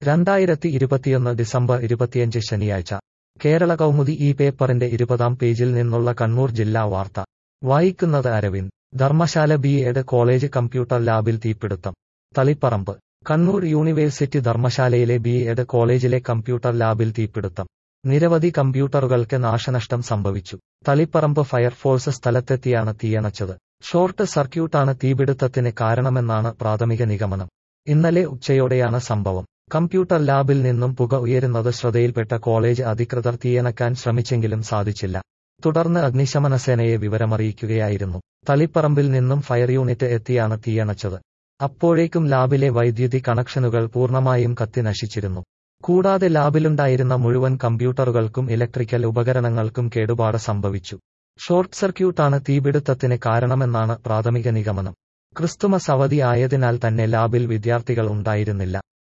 രണ്ടായിരത്തി ഇരുപത്തിയൊന്ന് ഡിസംബർ ഇരുപത്തിയഞ്ച് ശനിയാഴ്ച കേരള കൗമുദി ഈ പേപ്പറിന്റെ ഇരുപതാം പേജിൽ നിന്നുള്ള കണ്ണൂർ ജില്ലാ വാർത്ത വായിക്കുന്നത് Aravind Dharmasala B Ed college computer ലാബിൽ തീപിടുത്തം തളിപ്പറമ്പ് കണ്ണൂർ യൂണിവേഴ്സിറ്റി ധർമ്മശാലയിലെ ബി എഡ് കോളേജിലെ കമ്പ്യൂട്ടർ ലാബിൽ തീപിടുത്തം നിരവധി കമ്പ്യൂട്ടറുകൾക്ക് നാശനഷ്ടം സംഭവിച്ചു തളിപ്പറമ്പ് ഫയർഫോഴ്സ് സ്ഥലത്തെത്തിയാണ് തീയണച്ചത് ഷോർട്ട് സർക്യൂട്ടാണ് തീപിടുത്തത്തിന് കാരണമെന്നാണ് പ്രാഥമിക നിഗമനം ഇന്നലെ ഉച്ചയോടെയാണ് സംഭവം കമ്പ്യൂട്ടർ ലാബിൽ നിന്നും പുക ഉയരുന്നത് ശ്രദ്ധയിൽപ്പെട്ട കോളേജ് അധികൃതർ തീയണക്കാൻ ശ്രമിച്ചെങ്കിലും സാധിച്ചില്ല തുടർന്ന് അഗ്നിശമനസേനയെ വിവരമറിയിക്കുകയായിരുന്നു തളിപ്പറമ്പിൽ നിന്നും ഫയർ യൂണിറ്റ് എത്തിയാണ് തീയണച്ചത് അപ്പോഴേക്കും ലാബിലെ വൈദ്യുതി കണക്ഷനുകൾ പൂർണ്ണമായും കത്തി നശിച്ചിരുന്നു കൂടാതെ ലാബിലുണ്ടായിരുന്ന മുഴുവൻ കമ്പ്യൂട്ടറുകൾക്കും ഇലക്ട്രിക്കൽ ഉപകരണങ്ങൾക്കും കേടുപാട് സംഭവിച്ചു ഷോർട്ട് സർക്യൂട്ടാണ് തീപിടുത്തത്തിന് കാരണമെന്നാണ് പ്രാഥമിക നിഗമനം ക്രിസ്തുമസ് അവധി ആയതിനാൽ തന്നെ ലാബിൽ വിദ്യാർത്ഥികൾ ഉണ്ടായിരുന്നില്ല